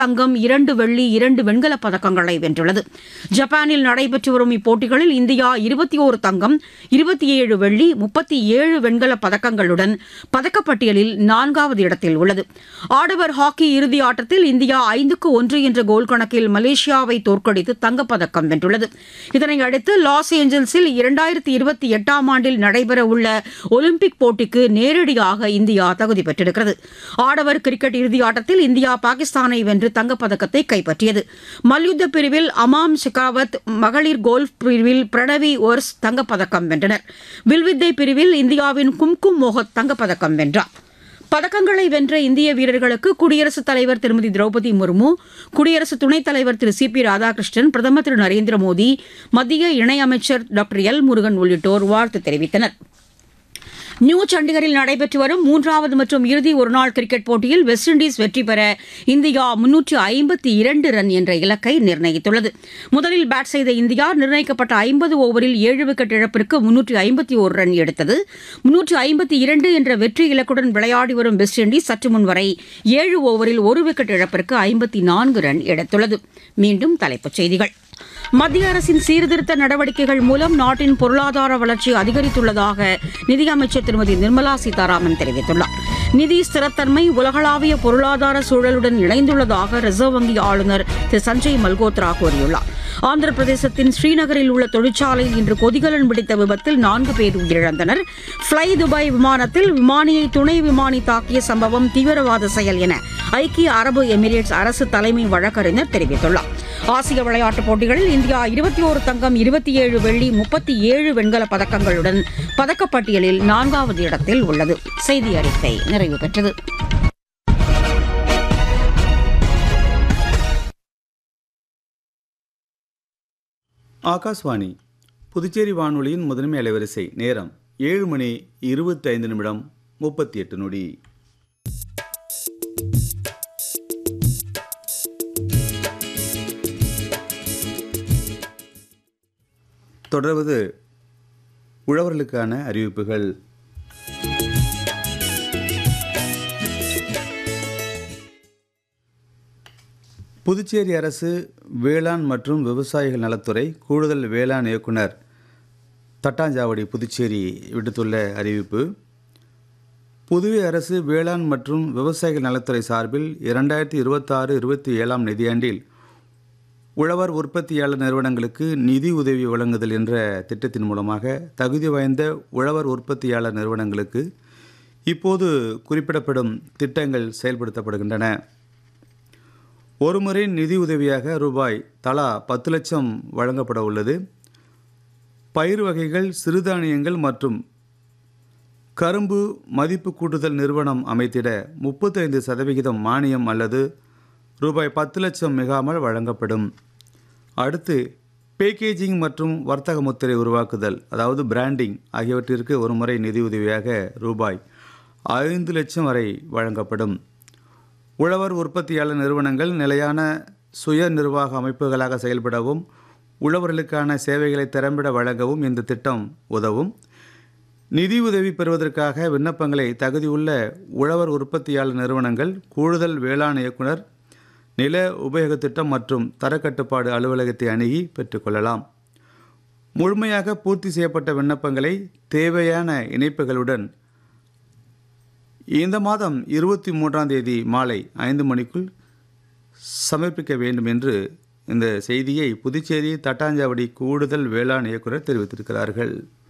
தங்கம் இரண்டு வெள்ளி இரண்டு வெண்கலப் பதக்கங்களை வென்றுள்ளது ஜப்பானில் நடைபெற்று வரும் இப்போட்டிகளில் இந்தியா இருபத்தி ஓரு தங்கம் இருபத்தி ஏழு வெள்ளி முப்பத்தி ஏழு வெண்கலப் பதக்கங்களுடன் பதக்கப்பட்டியலில் நான்காவது இடத்தில் உள்ளது ஆடவர் ஹாக்கி இறுதி ஆட்டத்தில் இந்தியா ஐந்துக்கு ஒன்று என்ற கோல் கணக்கில் மலேசியாவை தோற்கடித்து தங்கப்பதக்கம் வென்றுள்ளது இதனையடுத்து லாஸ் ஏஞ்சல்ஸில் இரண்டாயிரத்தி இருபத்தி எட்டாம் ஆண்டில் நடைபெறவுள்ள ஒலிம்பிக் போட்டிக்கு நேரடியாக இந்தியா தகுதி பெற்றிருக்கிறது ஆடவர் கிரிக்கெட் இறுதி ஆட்டத்தில் இந்தியா பாகிஸ்தானை வென்று தங்கப்பதக்கத்தை கைப்பற்றியது மல்யுத்த பிரிவில் அமாம் ஷெகாவத் மகளிர் கோல்ஃப் பிரிவில் பிரணவி ஒர்ஸ் தங்கப்பதக்கம் வென்றனர் வில்வித்தை பிரிவில் இந்தியாவின் கும்கும் மோகத் தங்கப்பதக்கம் வென்றார் பதக்கங்களை வென்ற இந்திய வீரர்களுக்கு குடியரசுத் தலைவர் திருமதி திரௌபதி முர்மு குடியரசு துணைத் தலைவர் திரு சி பி ராதாகிருஷ்ணன் பிரதமர் திரு நரேந்திர மோடி மத்திய இணையமைச்சர் டாக்டர் எல் முருகன் உள்ளிட்டோர் வாழ்த்து தெரிவித்தனர் நியூ சண்டிகரில் நடைபெற்று வரும் மூன்றாவது மற்றும் இறுதி ஒருநாள் கிரிக்கெட் போட்டியில் வெஸ்ட் இண்டீஸ் வெற்றி பெற இந்தியா முன்னூற்று ஐம்பத்தி இரண்டு ரன் என்ற இலக்கை நிர்ணயித்துள்ளது முதலில் பேட் செய்த இந்தியா நிர்ணயிக்கப்பட்ட ஐம்பது ஓவரில் ஏழு விக்கெட் இழப்பிற்கு முன்னூற்று ஐம்பத்தி ஒரு ரன் எடுத்தது முன்னூற்று ஐம்பத்தி இரண்டு என்ற வெற்றி இலக்குடன் விளையாடி வரும் வெஸ்ட் இண்டீஸ் சற்று முன் வரை ஏழு ஓவரில் ஒரு விக்கெட் இழப்பிற்கு ஐம்பத்தி நான்கு ரன் எடுத்துள்ளது மீண்டும் தலைப்புச் செய்திகள் மத்திய அரசின் சீர்திருத்த நடவடிக்கைகள் மூலம் நாட்டின் பொருளாதார வளர்ச்சி அதிகரித்துள்ளதாக நிதியமைச்சர் திருமதி நிர்மலா சீதாராமன் தெரிவித்துள்ளார் நிதி ஸ்திரத்தன்மை உலகளாவிய பொருளாதார சூழலுடன் இணைந்துள்ளதாக ரிசர்வ் வங்கி ஆளுநர் திரு சஞ்சய் மல்கோத்ரா கூறியுள்ளார் ஆந்திர பிரதேசத்தின் ஸ்ரீநகரில் உள்ள தொழிற்சாலையில் இன்று கொதிகலன் பிடித்த விபத்தில் நான்கு பேர் உயிரிழந்தனர் ஃப்ளை துபாய் விமானத்தில் விமானியை துணை விமானி தாக்கிய சம்பவம் தீவிரவாத செயல் என ஐக்கிய அரபு எமிரேட்ஸ் அரசு தலைமை வழக்கறிஞர் தெரிவித்துள்ளார் ஆசிய விளையாட்டுப் போட்டிகளில் இந்தியா இருபத்தி ஓரு தங்கம் இருபத்தி ஏழு வெள்ளி முப்பத்தி ஏழு வெண்கலப் பதக்கங்களுடன் பதக்கப்பட்டியலில் நான்காவது இடத்தில் உள்ளது செய்தி அறிக்கை நிறைவு பெற்றது ஆகாஷ்வாணி புதுச்சேரி வானொலியின் முதன்மை அலைவரிசை நேரம் ஏழு மணி இருபத்தைந்து நிமிடம் முப்பத்தி எட்டு நொடி தொடர்வது உழவர்களுக்கான அறிவிப்புகள் புதுச்சேரி அரசு வேளாண் மற்றும் விவசாயிகள் நலத்துறை கூடுதல் வேளாண் இயக்குனர் தட்டாஞ்சாவடி புதுச்சேரி விடுத்துள்ள அறிவிப்பு புதுவை அரசு வேளாண் மற்றும் விவசாயிகள் நலத்துறை சார்பில் இரண்டாயிரத்தி இருபத்தாறு இருபத்தி ஏழாம் நிதியாண்டில் உழவர் உற்பத்தியாளர் நிறுவனங்களுக்கு நிதி உதவி வழங்குதல் என்ற திட்டத்தின் மூலமாக தகுதி வாய்ந்த உழவர் உற்பத்தியாளர் நிறுவனங்களுக்கு இப்போது குறிப்பிடப்படும் திட்டங்கள் செயல்படுத்தப்படுகின்றன ஒருமுறை நிதி உதவியாக ரூபாய் தலா பத்து லட்சம் வழங்கப்பட உள்ளது பயிர் வகைகள் சிறுதானியங்கள் மற்றும் கரும்பு மதிப்பு கூட்டுதல் நிறுவனம் அமைத்திட முப்பத்தைந்து சதவிகிதம் மானியம் அல்லது ரூபாய் பத்து லட்சம் மிகாமல் வழங்கப்படும் அடுத்து பேக்கேஜிங் மற்றும் வர்த்தக முத்திரை உருவாக்குதல் அதாவது பிராண்டிங் ஆகியவற்றிற்கு ஒரு முறை நிதியுதவியாக ரூபாய் ஐந்து லட்சம் வரை வழங்கப்படும் உழவர் உற்பத்தியாளர் நிறுவனங்கள் நிலையான சுய நிர்வாக அமைப்புகளாக செயல்படவும் உழவர்களுக்கான சேவைகளை திறம்பட வழங்கவும் இந்த திட்டம் உதவும் நிதி உதவி பெறுவதற்காக விண்ணப்பங்களை தகுதியுள்ள உழவர் உற்பத்தியாளர் நிறுவனங்கள் கூடுதல் வேளாண் இயக்குனர் நில உபயோக திட்டம் மற்றும் தரக்கட்டுப்பாடு அலுவலகத்தை அணுகி பெற்றுக்கொள்ளலாம் முழுமையாக பூர்த்தி செய்யப்பட்ட விண்ணப்பங்களை தேவையான இணைப்புகளுடன் இந்த மாதம் இருபத்தி மூன்றாம் தேதி மாலை ஐந்து மணிக்குள் சமர்ப்பிக்க வேண்டும் என்று இந்த செய்தியை புதுச்சேரி தட்டாஞ்சாவடி கூடுதல் வேளாண் இயக்குனர் தெரிவித்திருக்கிறார்கள்